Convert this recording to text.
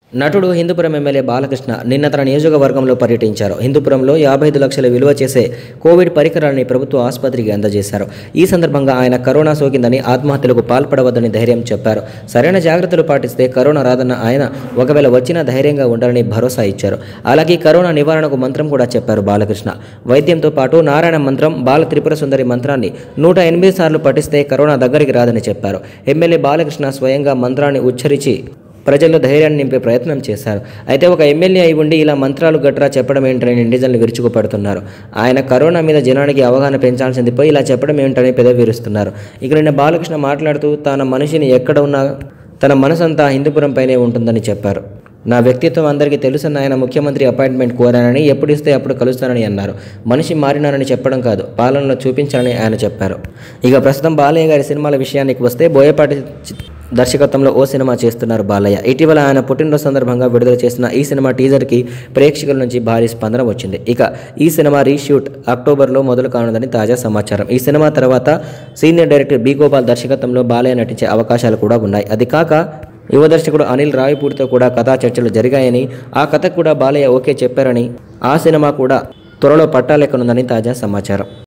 నటుడు హిందూపురం ఎమ్మెల్యే బాలకృష్ణ నిన్న తన నియోజకవర్గంలో పర్యటించారు హిందూపురంలో యాభై ఐదు లక్షల విలువ చేసే కోవిడ్ పరికరాన్ని ప్రభుత్వ ఆసుపత్రికి అందజేశారు ఈ సందర్భంగా ఆయన కరోనా సోకిందని ఆత్మహత్యలకు పాల్పడవద్దని ధైర్యం చెప్పారు సరైన జాగ్రత్తలు పాటిస్తే కరోనా రాదన్న ఆయన ఒకవేళ వచ్చినా ధైర్యంగా ఉండాలని భరోసా ఇచ్చారు అలాగే కరోనా నివారణకు మంత్రం కూడా చెప్పారు బాలకృష్ణ వైద్యంతో పాటు నారాయణ మంత్రం బాల త్రిపుర సుందరి మంత్రాన్ని నూట ఎనిమిది సార్లు పఠిస్తే కరోనా దగ్గరికి రాదని చెప్పారు ఎమ్మెల్యే బాలకృష్ణ స్వయంగా మంత్రాన్ని ఉచ్చరించి ప్రజల్లో ధైర్యాన్ని నింపే ప్రయత్నం చేశారు అయితే ఒక ఎమ్మెల్యే అయి ఉండి ఇలా మంత్రాలు గట్రా చెప్పడం ఏంటని నెటిజన్లు విరుచుకుపడుతున్నారు ఆయన కరోనా మీద జనానికి అవగాహన పెంచాల్సింది పోయి ఇలా చెప్పడం ఏంటని పెదవిరుస్తున్నారు ఇక నిన్న బాలకృష్ణ మాట్లాడుతూ తన మనిషిని ఎక్కడ ఉన్నా తన మనసంతా హిందూపురం పైనే ఉంటుందని చెప్పారు నా వ్యక్తిత్వం అందరికీ తెలుసన్న ఆయన ముఖ్యమంత్రి అపాయింట్మెంట్ కోరానని ఎప్పుడు ఇస్తే అప్పుడు కలుస్తానని అన్నారు మనిషి మారినానని చెప్పడం కాదు పాలనలో చూపించాలని ఆయన చెప్పారు ఇక ప్రస్తుతం బాలయ్య గారి సినిమాల విషయానికి వస్తే బోయపాటి చి- దర్శకత్వంలో ఓ సినిమా చేస్తున్నారు బాలయ్య ఇటీవల ఆయన పుట్టినరోజు సందర్భంగా విడుదల చేసిన ఈ సినిమా టీజర్కి ప్రేక్షకుల నుంచి భారీ స్పందన వచ్చింది ఇక ఈ సినిమా రీషూట్ అక్టోబర్లో మొదలు కానుందని తాజా సమాచారం ఈ సినిమా తర్వాత సీనియర్ డైరెక్టర్ బి గోపాల్ దర్శకత్వంలో బాలయ్య నటించే అవకాశాలు కూడా ఉన్నాయి అది కాక యువ దర్శకుడు అనిల్ రావిపూడితో కూడా కథా చర్చలు జరిగాయని ఆ కథకు కూడా బాలయ్య ఓకే చెప్పారని ఆ సినిమా కూడా త్వరలో పట్టాలెక్కనుందని తాజా సమాచారం